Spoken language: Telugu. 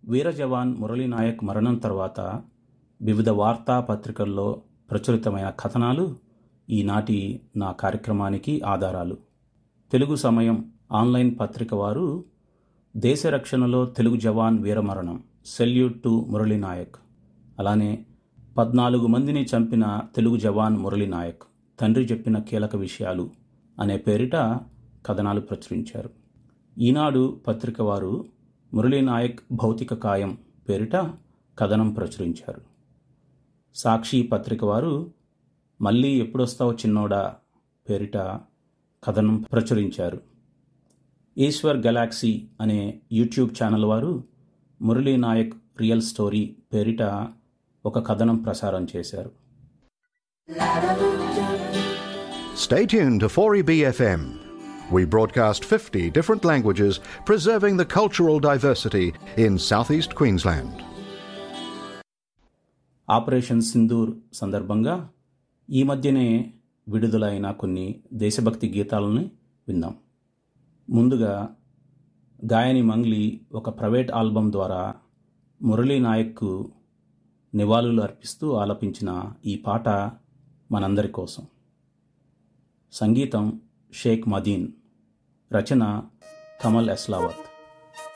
వీర జవాన్ మురళీనాయక్ మరణం తర్వాత వివిధ వార్తాపత్రికల్లో ప్రచురితమైన కథనాలు ఈనాటి నా కార్యక్రమానికి ఆధారాలు తెలుగు సమయం ఆన్లైన్ పత్రిక వారు దేశ రక్షణలో తెలుగు జవాన్ వీరమరణం సెల్యూట్ టు మురళీనాయక్ అలానే పద్నాలుగు మందిని చంపిన తెలుగు జవాన్ మురళీనాయక్ తండ్రి చెప్పిన కీలక విషయాలు అనే పేరిట కథనాలు ప్రచురించారు ఈనాడు పత్రిక వారు మురళీనాయక్ భౌతిక కాయం పేరిట కథనం ప్రచురించారు సాక్షి పత్రిక వారు మళ్ళీ ఎప్పుడొస్తావు చిన్నోడా పేరిట కథనం ప్రచురించారు ఈశ్వర్ గెలాక్సీ అనే యూట్యూబ్ ఛానల్ వారు మురళీ నాయక్ రియల్ స్టోరీ పేరిట ఒక కథనం ప్రసారం చేశారు Stay tuned to 4EBFM. We broadcast 50 different languages, preserving the cultural diversity in southeast Queensland. Operation Sindoor సందర్భంగా ఈ మధ్యనే విడుదలైన కొన్ని దేశభక్తి గీతాలని విందాం ముందుగా గాయని మంగ్లీ ఒక ప్రైవేట్ ఆల్బమ్ ద్వారా మురళీ నాయక్కు నివాళులు అర్పిస్తూ ఆలపించిన ఈ పాట మనందరి కోసం సంగీతం షేక్ మదీన్ రచన కమల్ ఎస్లావత్